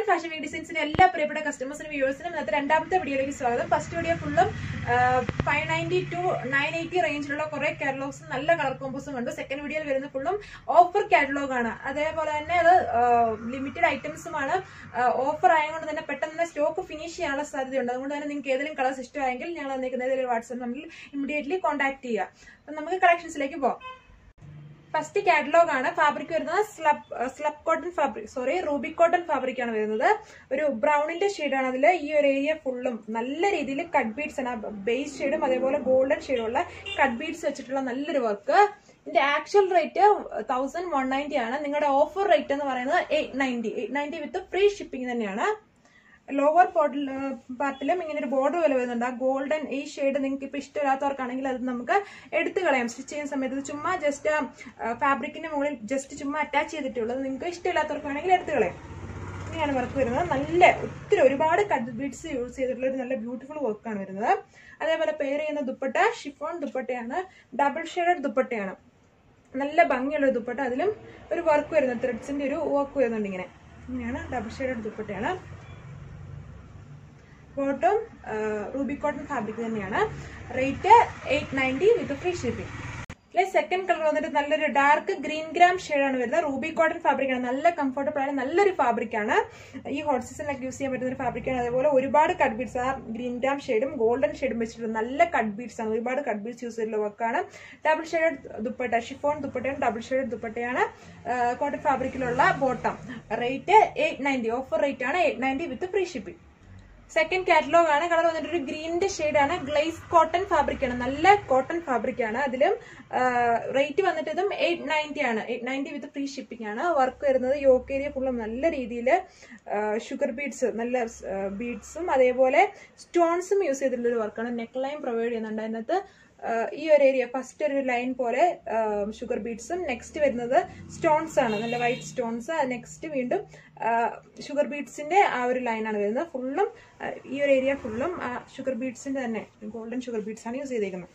fashion week ഡിസൈൻസിന്റെ എല്ലാ പ്രിയപ്പെട്ട കസ്റ്റമേഴ്സിനും വ്യൂവേഴ്സിനും ഇന്നത്തെ രണ്ടാമത്തെ വീഡിയോയിലേക്ക് സ്വാഗതം ഫസ്റ്റ് വീഡിയോ ഫുള്ളും five ninety to nine eighty റേഞ്ചിലുള്ള കുറെ കാറ്റലോഗ്സും നല്ല കളർ കോമ്പോസും കണ്ടു സെക്കൻഡ് വീഡിയോയിൽ വരുന്ന ഫുള്ളും ഓഫർ കാറ്റലോഗ് ആണ് അതേപോലെ തന്നെ അത് ലിമിറ്റഡ് ഐറ്റംസുമാണ് ഓഫർ ആയതുകൊണ്ട് തന്നെ പെട്ടെന്ന് തന്നെ സ്റ്റോക്ക് ഫിനിഷ് ചെയ്യാനുള്ള സാധ്യതയുണ്ട് അതുകൊണ്ട് തന്നെ നിങ്ങൾക്ക് ഏതെങ്കിലും കളേഴ്സ് ഇഷ്ടമായെങ്കിൽ ഞങ്ങൾ തന്നിരിക്കുന്ന ഏതെങ്കിലും വാട്സ്ആപ്പ് നമ്പറിൽ ഇമ്മീഡിയറ്റ്ലി കോൺടാക്ട് ചെയ്യുക അപ്പം നമുക്ക് കളക്ഷൻസിലേക്ക് പോകാം ഫസ്റ്റ് കാറ്റലോഗ് ആണ് ഫാബ്രിക് വരുന്നത് slub slub cotton fabric sorry ruby cotton fabric ആണ് വരുന്നത് ഒരു ബ്രൗണിന്റെ ഷെയ്ഡാണ് അതിൽ ഈ ഒരു ഏരിയ ഫുള്ളും നല്ല രീതിയിൽ കട്ട് ബീഡ്സ് ആണ് ബേസ് ഷെയ്ഡും അതേപോലെ ഗോൾഡൻ ഷെയ്ഡുള്ള കട്ട് ബീഡ്സ് വെച്ചിട്ടുള്ള നല്ലൊരു വർക്ക് ഇതിന്റെ actual rate thousand one ninety ആണ് നിങ്ങളുടെ ഓഫർ റേറ്റ് എന്ന് പറയുന്നത് eight ninety eight ninety with free shipping തന്നെയാണ് ലോവർ പാർട്ടിലും ഇങ്ങനെ ഒരു ബോർഡർ പോലെ വരുന്നുണ്ട് ആ ഗോൾഡൻ ഈ ഷെയ്ഡ് നിങ്ങൾക്ക് ഇപ്പൊ ഇഷ്ടമില്ലാത്തവർക്കാണെങ്കിൽ അത് നമുക്ക് എടുത്തു കളയാം സ്റ്റിച്ച് ചെയ്യുന്ന സമയത്ത് ഇത് ചുമ്മാ ജസ്റ്റ് ഫാബ്രിക്കിന്റെ മുകളിൽ ജസ്റ്റ് ചുമ്മാ അറ്റാച്ച് ചെയ്തിട്ടുള്ളത് നിങ്ങൾക്ക് ഇഷ്ടമില്ലാത്തവർക്ക് വേണമെങ്കിൽ എടുത്തു കളയാം ഇങ്ങനെയാണ് വർക്ക് വരുന്നത് നല്ല ഒത്തിരി ഒരുപാട് കട്ട് ബീഡ്സ് യൂസ് ചെയ്തിട്ടുള്ള ഒരു നല്ല ബ്യൂട്ടിഫുൾ വർക്കാണ് വരുന്നത് അതേപോലെ പെയർ ചെയ്യുന്ന ദുപ്പട്ട ഷിഫോൺ ദുപ്പട്ടയാണ് ഡബിൾ ഷെയ്ഡഡ് ദുപ്പട്ടയാണ് നല്ല ഭംഗിയുള്ള ദുപ്പട്ട അതിലും ഒരു വർക്ക് വരുന്നത് ത്രെഡ്സിന്റെ ഒരു വർക്ക് വരുന്നുണ്ട് ഇങ്ങനെ ഇങ്ങനെയാണ് ഡബിൾ ഷെയ്ഡഡ് ദുപ്പട്ടയാണ് ബോട്ടം റൂബി കോട്ടൺ ഫാബ്രിക് തന്നെയാണ് rate eight ninety with free shipping second colour വന്നിട്ട് നല്ലൊരു ഡാർക്ക് ഗ്രീൻ ഗ്രാം ഷെയ്ഡാണ് വരുന്നത് റൂബി കോട്ടൺ ഫാബ്രിക് ആണ് നല്ല കംഫർട്ടബിൾ ആണ് നല്ലൊരു ഫാബ്രിക് ആണ് ഈ ഹോട്ട് സീസണിലൊക്കെ യൂസ് ചെയ്യാൻ പറ്റുന്ന ഒരു ഫാബ്രിക് ആണ് അതേപോലെ ഒരുപാട് കട്ട് ബീഡ്സ് ആ ഗ്രീൻ ഗ്രാം ഷെയ്ഡും ഗോൾഡൻ ഷെയ്ഡും വെച്ചിട്ട് നല്ല കട്ട് ബീഡ്സ് ആണ് ഒരുപാട് കട്ട് ബീഡ്സ് യൂസ് ചെയ്തിട്ടുള്ള വർക്കാണ് ഡബിൾ ഷെയ്ഡ് ദുപ്പട്ട ഷിഫോൺ ദുപ്പട്ടയാണ് ഡബിൾ ഷെയ്ഡ് ദുപ്പട്ടയാണ് കോട്ടൺ ഫാബ്രിക്കിലുള്ള bottom rate eight ninety offer rate ആണ് eight ninety with free shipping second catalogue ആണ് കളർ വന്നിട്ട് ഒരു ഗ്രീനിന്റെ ഷെയ്ഡ് ആണ് ഗ്ലേസ് കോട്ടൺ ഫാബ്രിക് ആണ് നല്ല കോട്ടൺ ഫാബ്രിക് ആണ് അതിലും റേറ്റ് വന്നിട്ട് ഇതും എയ്റ്റ് നയൻറ്റി ആണ് eight ninety with free shipping ആണ് വർക്ക് വരുന്നത് യോക്ക് ഏരിയ ഫുള്ളും നല്ല രീതിയിൽ ഷുഗർ ബീഡ്സ് നല്ല ബീഡ്സും അതേപോലെ സ്റ്റോൺസും യൂസ് ചെയ്തിട്ടുള്ള ഒരു വർക്കാണ് നെക്ക് ലൈൻ പ്രൊവൈഡ് ചെയ്യുന്നുണ്ട് അതിനകത്ത് ഈ ഒരു ഏരിയ ഫസ്റ്റ് ഒരു ലൈൻ പോലെ ഷുഗർ ബീഡ്സും നെക്സ്റ്റ് വരുന്നത് സ്റ്റോൺസ് ആണ് നല്ല വൈറ്റ് സ്റ്റോൺസ് നെക്സ്റ്റ് വീണ്ടും ഷുഗർ ബീഡ്സിന്റെ ആ ഒരു ലൈനാണ് വരുന്നത് ഫുള്ളും ഈ ഒരു ഏരിയ ഫുള്ളും ആ ഷുഗർ ബീഡ്സിന്റെ തന്നെ ഗോൾഡൻ ഷുഗർ ബീഡ്സ് ആണ് യൂസ് ചെയ്തേക്കുന്നത്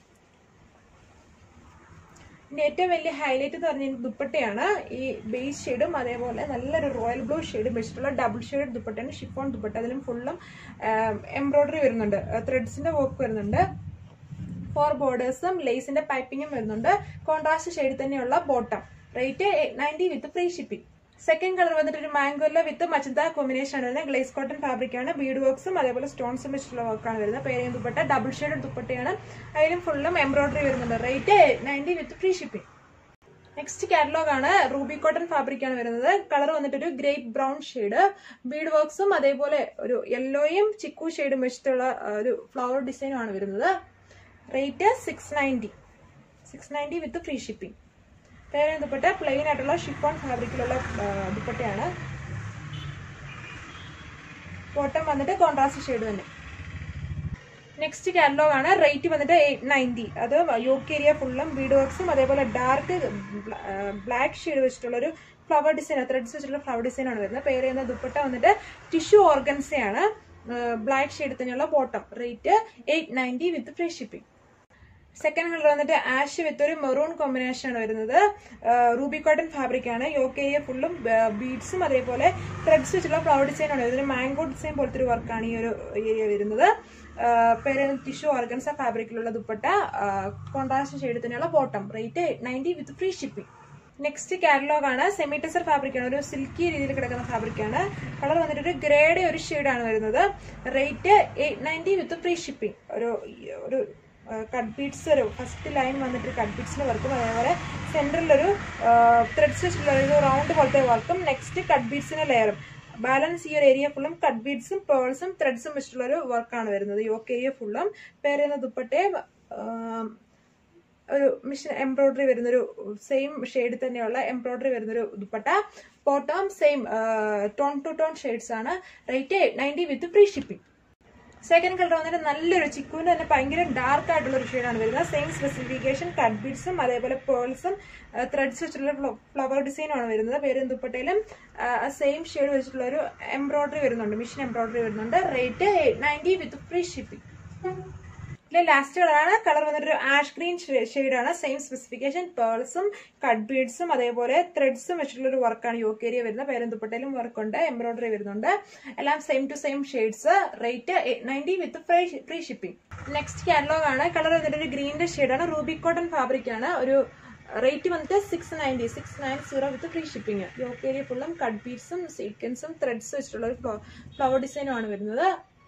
ഇതിന്റെ ഏറ്റവും വലിയ ഹൈലൈറ്റ് എന്ന് പറഞ്ഞാൽ ദുപ്പട്ടയാണ് ഈ ബേസ് ഷെയ്ഡും അതേപോലെ നല്ലൊരു റോയൽ ബ്ലൂ ഷെയ്ഡും വെച്ചിട്ടുള്ള ഡബിൾ ഷെയ്ഡ് ദുപ്പട്ടയാണ് ഷിഫോൺ ദുപ്പട്ട അതിലും ഫുള്ളും എംബ്രോയിഡറി വരുന്നുണ്ട് ത്രെഡ്സിന്റെ വർക്ക് വരുന്നുണ്ട് ഫോർ ബോർഡേഴ്സും ലേസിന്റെ പൈപ്പിങ്ങും വരുന്നുണ്ട് കോൺട്രാസ്റ്റ് ഷെയ്ഡ് തന്നെയുള്ള bottom rate ninety with free shipping second colour വന്നിട്ട് ഒരു മാംഗോല വിത്ത് മച്ചന്ത കോമ്പിനേഷൻ ആണ് വരുന്നത് ഗ്ലേസ് കോട്ടൺ ഫാബ്രിക് ആണ് ബീഡ് വർക്ക്സും അതേപോലെ സ്റ്റോൺസും വെച്ചിട്ടുള്ള വർക്കാണ് വരുന്നത് പേരെയും ദുപ്പട്ട ഡബിൾ ഷെയ്ഡ് ദുപ്പട്ടയാണ് അതിലും ഫുള്ളും എംബ്രോയിഡറി വരുന്നുണ്ട് rate ninety with free shipping next catalogue ആണ് റൂബി കോട്ടൺ ഫാബ്രിക് ആണ് വരുന്നത് കളർ വന്നിട്ട് ഒരു ഗ്രേപ്പ് ബ്രൗൺ ഷെയ്ഡ് ബീഡ് വർക്ക്സും അതേപോലെ ഒരു യെല്ലോയും ചിക്കു ഷെയ്ഡും വെച്ചിട്ടുള്ള ഒരു ഫ്ലവർ ഡിസൈനും ആണ് വരുന്നത് rate six ninety six ninety with free shipping പേര് ദുപ്പട്ട പ്ലെയിൻ ആയിട്ടുള്ള ഷിഫോൺ ഫാബ്രിക്കിലുള്ള ദുപ്പട്ടയാണ് ബോട്ടം വന്നിട്ട് കോൺട്രാസ്റ്റ് ഷെയ്ഡ് തന്നെ നെക്സ്റ്റ് കാറ്റലോഗ് ആണ് റേറ്റ് വന്നിട്ട് എയ്റ്റ് നയൻറ്റി അത് യോക്ക് ഏരിയ ഫുള്ളും ബീഡ് വർക്ക്സും അതേപോലെ ഡാർക്ക് ബ്ലാക്ക് ഷെയ്ഡ് വെച്ചിട്ടുള്ള ഒരു ഫ്ലവർ ഡിസൈൻ ത്രെഡ്സ് വെച്ചിട്ടുള്ള ഫ്ലവർ ഡിസൈൻ ആണ് വരുന്നത് പേര് ചെയ്യുന്ന ദുപ്പട്ട വന്നിട്ട് ടിഷ്യൂ ഓർഗൻസയാണ് ബ്ലാക്ക് ഷെയ്ഡ് തന്നെയുള്ള bottom rate eight ninety with free shipping second colour വന്നിട്ട് ആഷ് വിത്ത് ഒരു മെറൂൺ കോമ്പിനേഷൻ ആണ് വരുന്നത് റൂബി കോട്ടൺ ഫാബ്രിക് ആണ് യോക്ക് ഏരിയ ഫുള്ളും ബീഡ്സും അതേപോലെ ത്രെഡ്സ് വെച്ചുള്ള ഫ്ലവർ ഡിസൈൻ ആണ് വരുന്നത് മാംഗോ ഡിസൈൻ പോലത്തെ ഒരു വർക്കാണ് ഈ ഒരു ഏരിയ വരുന്നത് പേര് ടിഷ്യൂ ഓർഗൻസ ഫാബ്രിക്കിലുള്ള ദുപ്പട്ട കോൺട്രാസ്റ്റ് ഷെയ്ഡ് തന്നെയുള്ള bottom rate ninety with free shipping next catalogue ആണ് സെമി ടെസർ ഫാബ്രിക് ആണ് ഒരു സിൽക്കി രീതിയിൽ കിടക്കുന്ന ഫാബ്രിക് ആണ് കളർ വന്നിട്ട് ഒരു ഗ്രേഡ് ഒരു ഷെയ്ഡാണ് വരുന്നത് rate eight ninety with free shipping ഒരു ഒരു കട്ട് ബീഡ്സ് ഒരു ഫസ്റ്റ് ലൈൻ വന്നിട്ട് കട്ട് ബീഡ്സിന്റെ വർക്കും അതേപോലെ സെന്ററിലൊരു ത്രെഡ്സ് വെച്ചിട്ടുള്ള ഒരു റൗണ്ട് പോലത്തെ വർക്കും നെക്സ്റ്റ് കട്ട് ബീഡ്സിന്റെ ലെയറും ബാലൻസ് ഈ ഒരു ഏരിയ ഫുള്ളും കട്ട് ബീഡ്സും പേൾസും ത്രെഡ്സും വെച്ചിട്ടുള്ള ഒരു വർക്കാണ് വരുന്നത് യോക്ക് ഏരിയ ഫുള്ളും പേരുന്ന ദുപ്പട്ടെ ഒരു മിഷൻ എംബ്രോയിഡറി വരുന്നൊരു സെയിം ഷെയ്ഡ് തന്നെയുള്ള എംബ്രോയിഡറി വരുന്നൊരു dupatta bottom same tone to tone shades ആണ് rate ninety with free shipping second colour വന്നിട്ട് നല്ലൊരു ചിക്കുവിന്റെ തന്നെ ഭയങ്കര ഡാർക്ക് ആയിട്ടുള്ള ഒരു ഷെയ്ഡാണ് വരുന്നത് സെയിം സ്പെസിഫിക്കേഷൻ കട്ട് ബീഡ്സും അതേപോലെ പേൾസും ത്രെഡ്സ് വെച്ചിട്ടുള്ള ഫ്ലവർ ഡിസൈനും ആണ് വരുന്നത് പേരും ദുപ്പട്ടയിലും സെയിം ഷെയ്ഡ് വെച്ചിട്ടുള്ള ഒരു എംബ്രോയിഡറി വരുന്നുണ്ട് മിഷൻ എംബ്രോയിഡറി വരുന്നുണ്ട് rate ninety with free shipping ഇതിലെ ലാസ്റ്റ് കളറാണ് കളർ വന്നിട്ട് ഒരു ആഷ് ഗ്രീൻ ആണ് സെയിം സ്പെസിഫിക്കേഷൻ പേൾസും കട്ട് ബീഡ്സും അതേപോലെ ത്രെഡ്സും വെച്ചിട്ടുള്ള ഒരു വർക്കാണ് യോക്ക് ഏരിയ വരുന്നത് പേരും ദുപ്പട്ടയിലും വർക്കുണ്ട് എംബ്രോയിഡറി വരുന്നുണ്ട് എല്ലാം same to same shades rate ninety with free free shipping next catalogue ആണ് കളർ വന്നിട്ട് ഒരു ഗ്രീനിന്റെ ഷെയ്ഡാണ് റൂബി കോട്ടൺ ഫാബ്രിക് ആണ് ഒരു റേറ്റ് വന്നിട്ട് six ninety six nine zero with free shipping yoke area ഫുള്ളും കട്ട് ബീഡ്സും സീക്വൻസും ത്രെഡ്സ് വെച്ചിട്ടുള്ള ഒരു ഫ്ലവർ ഡിസൈനും ആണ് വരുന്നത്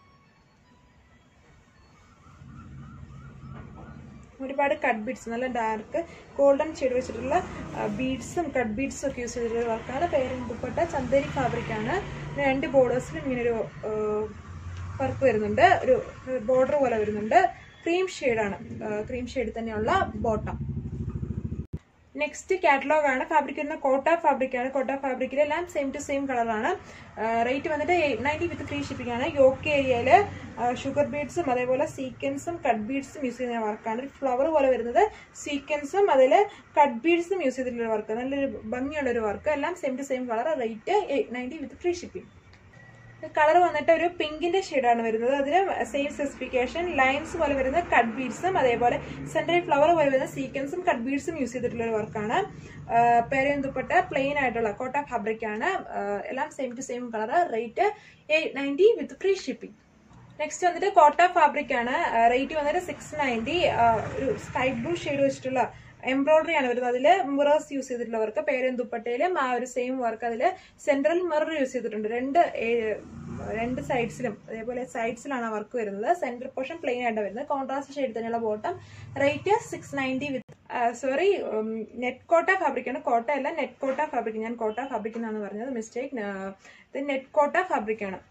ഒരുപാട് കട്ട് ബീഡ്സ് നല്ല ഡാർക്ക് ഗോൾഡൻ ഷെയ്ഡ് വെച്ചിട്ടുള്ള ബീഡ്സും കട്ട് ബീഡ്സും ഒക്കെ യൂസ് ചെയ്തിട്ടുള്ള വർക്കാണ് പേരും ദുപ്പട്ട ചന്തേരി ഫാബ്രിക് ആണ് പിന്നെ രണ്ട് ബോർഡേഴ്സിലും ഇങ്ങനെ ഒരു വർക്ക് വരുന്നുണ്ട് ഒരു ബോർഡർ പോലെ വരുന്നുണ്ട് ക്രീം ഷെയ്ഡാണ് ക്രീം ഷെയ്ഡ് തന്നെയുള്ള ബോട്ടം നെക്സ്റ്റ് കാറ്റലോഗ് ആണ് ഫാബ്രിക് വരുന്ന കോട്ട ഫാബ്രിക് ആണ് കോട്ട ഫാബ്രിക്കിൽ എല്ലാം സെയിം ടു സെയിം കളറാണ് റേറ്റ് വന്നിട്ട് നയൻറ്റി വിത്ത് ഫ്രീ ഷിപ്പിംഗ് ആണ് യോക്ക് ഏരിയയിൽ ഷുഗർ ബീഡ്സും അതേപോലെ സീക്വൻസും കട്ട് ബീഡ്സും യൂസ് ചെയ്യുന്ന വർക്കാണ് ഒരു ഫ്ലവർ പോലെ വരുന്നത് സീക്വൻസും അതിൽ കട്ട് ബീഡ്സും യൂസ് ചെയ്തിട്ടുള്ള വർക്ക് നല്ലൊരു ഭംഗിയുള്ള ഒരു വർക്ക് എല്ലാം same to same colour rate ninety with free shipping colour വന്നിട്ട് ഒരു പിങ്കിന്റെ ഷെയ്ഡാണ് വരുന്നത് അതിന് സെയിം സ്പെസിഫിക്കേഷൻ ലൈൻസ് പോലെ വരുന്ന കട്ട് ബീഡ്സും അതേപോലെ സെന്ററിൽ ഫ്ലവർ പോലെ വരുന്ന സീക്വൻസും കട്ട് ബീഡ്സും യൂസ് ചെയ്തിട്ടുള്ള ഒരു വർക്കാണ് പേരയും ദുപ്പട്ട പ്ലെയിൻ ആയിട്ടുള്ള കോട്ട ഫാബ്രിക് ആണ് എല്ലാം same to same colour rate eight ninety with free shipping next വന്നിട്ട് കോട്ട ഫാബ്രിക് ആണ് റേറ്റ് വന്നിട്ട് സിക്സ് നയൻറ്റി ഒരു സ്കൈ ബ്ലൂ ഷെയ്ഡ് വെച്ചിട്ടുള്ള എംബ്രോയിഡറി ആണ് വരുന്നത് അതിൽ മിറേഴ്സ് യൂസ് ചെയ്തിട്ടുള്ളവർക്ക് പേരും ദുപ്പട്ടയിലും ആ ഒരു സെയിം വർക്ക് അതിൽ സെൻട്രൽ മിറർ യൂസ് ചെയ്തിട്ടുണ്ട് രണ്ട് രണ്ട് സൈഡ്സിലും അതേപോലെ സൈഡ്സിലാണ് ആ വർക്ക് വരുന്നത് സെന്റർ പോർഷൻ പ്ലെയിൻ ആയിട്ട് വരുന്നത് കോൺട്രാസ്റ്റ് ഷെയ്ഡ് തന്നെയുള്ള bottom rate six ninety with sorry net Kota fabric ആണ് കോട്ട അല്ല നെറ്റ് കോട്ട ഫാബ്രിക് ഞാൻ കോട്ട ഫാബ്രിക് എന്നാണ് പറഞ്ഞത് മിസ്റ്റേക്ക് ഇത് നെറ്റ് കോട്ട ഫാബ്രിക് ആണ്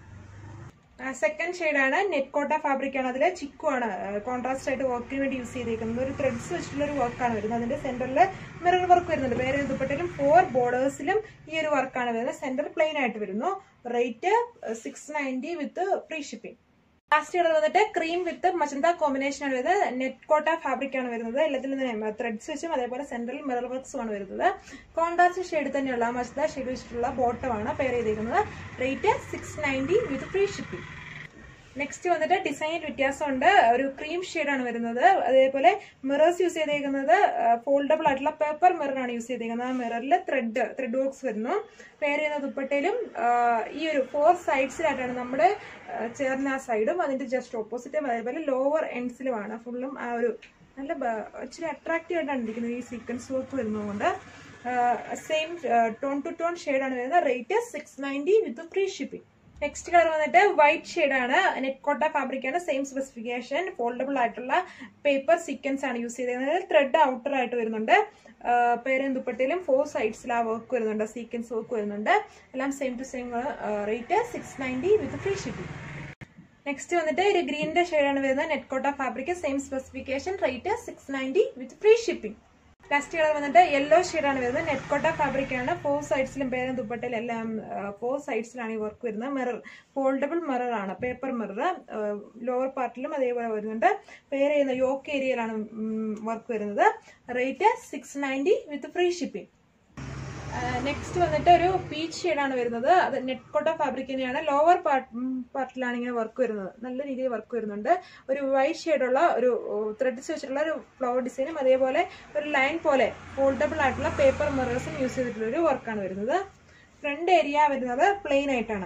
സെക്കൻഡ് ഷെയ്ഡാണ് നെറ്റ് കോട്ട ഫാബ്രിക് ആണ് അതിൽ ചിക്കു ആണ് കോൺട്രാസ്റ്റ് ആയിട്ട് വർക്കിന് വേണ്ടി യൂസ് ചെയ്തേക്കുന്നത് ഒരു ത്രെഡ്സ് വെച്ചിട്ടുള്ള ഒരു വർക്കാണ് വരുന്നത് അതിന്റെ സെന്ററിൽ മിറർ വർക്ക് വരുന്നുണ്ട് വേറെ ദുപ്പട്ടയിലും ഫോർ ബോർഡേഴ്സിലും ഈ ഒരു വർക്കാണ് വരുന്നത് സെന്റർ പ്ലെയിൻ ആയിട്ട് വരുന്നു rate six ninety with free shipping last colour വന്നിട്ട് ക്രീം വിത്ത് മച്ചന്ത കോമ്പിനേഷൻ ആണ് വരുന്നത് നെറ്റ് കോട്ട ഫാബ്രിക് ആണ് വരുന്നത് എല്ലാത്തിലും തന്നെ ത്രെഡ്സ് വെച്ചും അതേപോലെ സെൻട്രൽ മിറർ വർക്ക്സും ആണ് വരുന്നത് കോൺട്രാസ്റ്റ് ഷെയ്ഡ് തന്നെയുള്ള മച്ചന്ത ഷെയ്ഡ് വെച്ചിട്ടുള്ള ബോട്ടമാണ് പെയർ ചെയ്തിരിക്കുന്നത് rate six ninety with free shipping next വന്നിട്ട് ഡിസൈൻ വ്യത്യാസമുണ്ട് ഒരു ക്രീം ആണ് വരുന്നത് അതേപോലെ മിറേഴ്സ് യൂസ് ചെയ്തേക്കുന്നത് ഫോൾഡബിൾ ആയിട്ടുള്ള പേപ്പർ മിററാണ് യൂസ് ചെയ്തേക്കുന്നത് ആ മിററിൽ ത്രെഡ് ത്രെഡ് വർക്ക്സ് വരുന്നു പേര് ചെയ്യുന്ന ദുപ്പട്ടയിലും ഈ ഒരു ഫോർ സൈഡ്സിലായിട്ടാണ് നമ്മുടെ ചേർന്ന ആ സൈഡും അതിന്റെ ജസ്റ്റ് ഓപ്പോസിറ്റും അതേപോലെ ലോവർ എൻഡ്സിലുമാണ് ഫുള്ളും ആ ഒരു നല്ല ഇച്ചിരി അട്രാക്റ്റീവ് ആയിട്ടാണ് ഇരിക്കുന്നത് ഈ സീക്വൻസ് വർക്ക് വരുന്നതുകൊണ്ട് സെയിം ടോൺ ടു ടോൺ ഷെയ്ഡാണ് വരുന്നത് rate six ninety with free shipping next colour വന്നിട്ട് വൈറ്റ് ഷെയ്ഡ് ആണ് നെറ്റ് കോട്ട ഫാബ്രിക് ആണ് സെയിം സ്പെസിഫിക്കേഷൻ ഫോൾഡബിൾ ആയിട്ടുള്ള പേപ്പർ സീക്വൻസ് ആണ് യൂസ് ചെയ്തിരിക്കുന്നത് ത്രെഡ് ഔട്ടർ ആയിട്ട് വരുന്നുണ്ട് പേരും ദുപ്പട്ടയിലും ഫോർ സൈഡ്സിൽ ആ വർക്ക് വരുന്നുണ്ട് സീക്വൻസ് വർക്ക് വരുന്നുണ്ട് എല്ലാം same to same rate six ninety with free shipping next വന്നിട്ട് ഒരു ഗ്രീനിന്റെ ഷെയ്ഡാണ് വരുന്നത് net Kota fabric same specification rate six ninety with free shipping last colour വന്നിട്ട് യെല്ലോ ഷെയ്ഡാണ് വരുന്നത് നെറ്റ് കോട്ട ഫാബ്രിക് ആണ് ഫോർ സൈഡ്സിലും പേരും ദുപ്പട്ടയിലും എല്ലാം ഫോർ സൈഡ്സിലാണ് ഈ വർക്ക് വരുന്നത് മിറർ ഫോൾഡബിൾ മിറർ ആണ് പേപ്പർ മിറർ ലോവർ പാർട്ടിലും അതേപോലെ വരുന്നുണ്ട് പേര് ചെയ്യുന്ന യോക്ക് ഏരിയയിലാണ് വർക്ക് വരുന്നത് rate six ninety with free shipping next വന്നിട്ട് ഒരു പീച്ച് ഷെയ്ഡാണ് വരുന്നത് അത് നെറ്റ് കോട്ട ഫാബ്രിക് തന്നെയാണ് ലോവർ പാർട്ടിലാണ് ഇങ്ങനെ വർക്ക് വരുന്നത് നല്ല രീതിയിൽ വർക്ക് വരുന്നുണ്ട് ഒരു വൈറ്റ് ഷെയ്ഡുള്ള ഒരു ത്രെഡ്സ് വെച്ചിട്ടുള്ള ഒരു ഫ്ലവർ ഡിസൈനും അതേപോലെ ഒരു ലൈൻ പോലെ ഫോൾഡബിൾ ആയിട്ടുള്ള പേപ്പർ മിറേഴ്സും യൂസ് ചെയ്തിട്ടുള്ള ഒരു വർക്കാണ് വരുന്നത് ഫ്രണ്ട് ഏരിയ വരുന്നത് പ്ലെയിൻ ആയിട്ടാണ്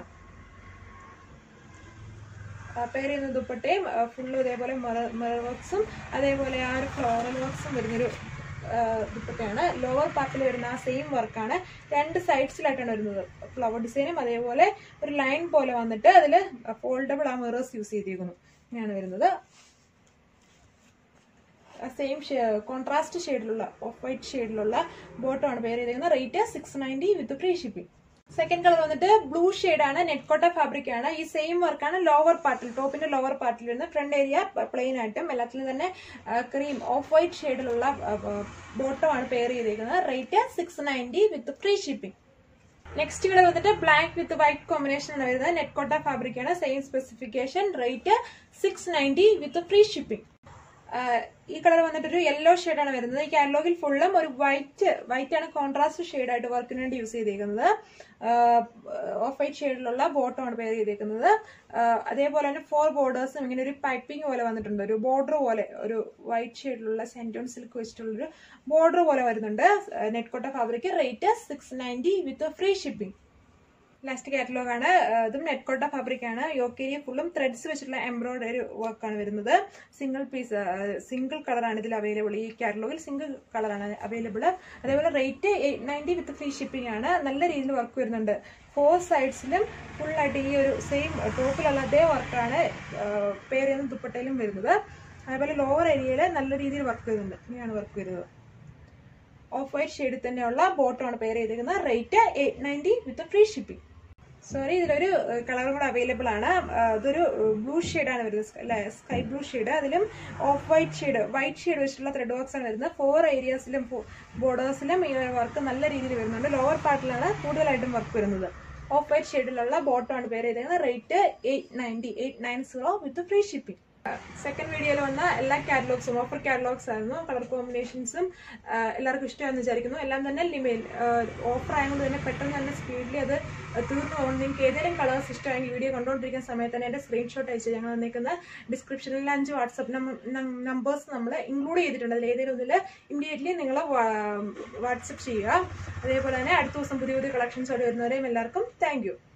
പേര് ചെയ്യുന്ന ദുപ്പട്ടയും ഫുള്ള് ഇതേപോലെ മിറർ വർക്ക്സും അതേപോലെ ആ ഒരു ഫ്ലോറൽ വർക്ക്സും വരുന്നൊരു ദുപ്പട്ടയാണ് ലോവർ പാർട്ടിൽ വരുന്ന ആ സെയിം വർക്കാണ് രണ്ട് സൈഡ്സിലായിട്ടാണ് വരുന്നത് ഫ്ലവർ ഡിസൈനും അതേപോലെ ഒരു ലൈൻ പോലെ വന്നിട്ട് അതിൽ ഫോൾഡബിൾ ആ മിറേഴ്സ് യൂസ് ചെയ്തിരിക്കുന്നു ഇങ്ങനെയാണ് വരുന്നത് സെയിം കോൺട്രാസ്റ്റ് ഷെയ്ഡിലുള്ള ഓഫ് വൈറ്റ് ഷെയ്ഡിലുള്ള ബോട്ടമാണ് പേര് ചെയ്തിരിക്കുന്നത് rate six ninety with free shipping second colour വന്നിട്ട് ബ്ലൂ ആണ് നെറ്റ് കോട്ട ഫാബ്രിക് ആണ് ഈ സെയിം വർക്കാണ് ലോവർ പാർട്ടിൽ ടോപ്പിന്റെ ലോവർ പാർട്ടിൽ വരുന്നത് ഫ്രണ്ട് ഏരിയ പ്ലെയിൻ ആയിട്ടും എല്ലാത്തിലും തന്നെ ക്രീം ഓഫ് വൈറ്റ് ഷെയ്ഡിലുള്ള ബോട്ടമാണ് പെയർ ചെയ്തിരിക്കുന്നത് rate six ninety with free shipping next colour വന്നിട്ട് ബ്ലാക്ക് വിത്ത് വൈറ്റ് കോമ്പിനേഷൻ ആണ് വരുന്നത് നെറ്റ് കോട്ട ഫാബ്രിക് ആണ് same specification rate six ninety with free shipping ഈ കളർ വന്നിട്ട് ഒരു യെല്ലോ ആണ് വരുന്നത് ഈ കാറ്റലോഗിൽ ഫുള്ളും ഒരു വൈറ്റ് വൈറ്റ് ആണ് കോൺട്രാസ്റ്റ് ആയിട്ട് വർക്കിന് വേണ്ടി യൂസ് ചെയ്തേക്കുന്നത് ഓഫ് വൈറ്റ് ഷെയ്ഡിലുള്ള ബോട്ടമാണ് പേര് ചെയ്തേക്കുന്നത് ആഹ് അതേപോലെ തന്നെ ഫോർ ബോർഡേഴ്സും ഇങ്ങനെ ഒരു പൈപ്പിംഗ് പോലെ വന്നിട്ടുണ്ട് ഒരു ബോർഡർ പോലെ ഒരു വൈറ്റ് ഷെയ്ഡിലുള്ള സെന്റോൺ സിൽക്ക് വെച്ചിട്ടുള്ളൊരു ബോർഡർ പോലെ വരുന്നുണ്ട് net Kota fabric rate six ninety with free shipping last catalogue ആണ് ആഹ് ഇതും നെറ്റ് കോട്ട ഫാബ്രിക് ആണ് യോക്കേരിയ ഫുള്ളും ത്രെഡ്സ് വെച്ചിട്ടുള്ള എംബ്രോയിഡറി വർക്കാണ് വരുന്നത് സിംഗിൾ പീസ് സിംഗിൾ കളറാണ് ഇതിൽ അവൈലബിൾ ഈ കാറ്റലോഗിൽ സിംഗിൾ കളറാണ് അവൈലബിൾ അതേപോലെ rate eight ninety with free shipping ആണ് നല്ല രീതിയിൽ വർക്ക് വരുന്നുണ്ട് ഫോർ സൈഡ്സിലും ഫുൾ ആയിട്ട് ഈ ഒരു സെയിം ടോപ്പിലുള്ള അതേ വർക്കാണ് പേരെന്നും ദുപ്പട്ടയിലും വരുന്നത് അതേപോലെ ലോവർ ഏരിയയിൽ നല്ല രീതിയിൽ വർക്ക് വരുന്നുണ്ട് ഇങ്ങനെയാണ് വർക്ക് വരുന്നത് ഓഫ് വൈറ്റ് ഷെയ്ഡിൽ തന്നെയുള്ള ബോട്ടമാണ് പേര് ചെയ്തിരിക്കുന്നത് rate eight ninety with free shipping sorry ഇതിലൊരു കളറും കൂടെ അവൈലബിൾ ആണ് ആ, ഇതൊരു ബ്ലൂ ആണ് വരുന്നത് അല്ലെ സ്കൈ ബ്ലൂ ഷെയ്ഡ് അതിലും off white shade white shade വെച്ചിട്ടുള്ള ത്രെഡ് വർക്ക്സ് ആണ് വരുന്നത് ഫോർ ഏരിയാസിലും ബോർഡേഴ്സിലും ഈ വർക്ക് നല്ല രീതിയിൽ വരുന്നുണ്ട് ലോവർ പാർട്ടിലാണ് കൂടുതലായിട്ടും വർക്ക് വരുന്നത് ഓഫ് വൈറ്റ് ഷെയ്ഡിലുള്ള ബോട്ടമാണ് പേര് ചെയ്തിരിക്കുന്നത് rate eight ninety eight nine zero with free shipping second വീഡിയോയിൽ വന്ന എല്ലാ കാറ്റലോഗ്സും ഓഫർ കാറ്റലോഗ്സ് ആയിരുന്നു കളർ കോമ്പിനേഷൻസും എല്ലാവർക്കും ഇഷ്ടമാണെന്ന് വിചാരിക്കുന്നു എല്ലാം തന്നെ ലിമിൽ ഓഫർ ആയതുകൊണ്ട് തന്നെ പെട്ടെന്ന് തന്നെ സ്പീഡിൽ അത് തീർന്നു പോകുന്നു നിങ്ങൾക്ക് ഏതെങ്കിലും കളേഴ്സ് ഇഷ്ടമായെങ്കിൽ വീഡിയോ കണ്ടുകൊണ്ടിരിക്കുന്ന സമയത്ത് തന്നെ എൻ്റെ സ്ക്രീൻഷോട്ട് അയച്ച് ഞങ്ങൾ വന്നിരിക്കുന്ന ഡിസ്ക്രിപ്ഷനിൽ അഞ്ച് വാട്സപ്പ് നമ്പേഴ്സ് നമ്മൾ ഇൻക്ലൂഡ് ചെയ്തിട്ടുണ്ട് അതിൽ ഏതെങ്കിലും ഒന്നിൽ ഇമ്മീഡിയറ്റ്ലി നിങ്ങൾ വാട്സപ്പ് ചെയ്യുക അതേപോലെ തന്നെ അടുത്ത ദിവസം പുതിയ പുതിയ കളക്ഷൻസോടെ വരുന്നവരെയും എല്ലാവർക്കും താങ്ക്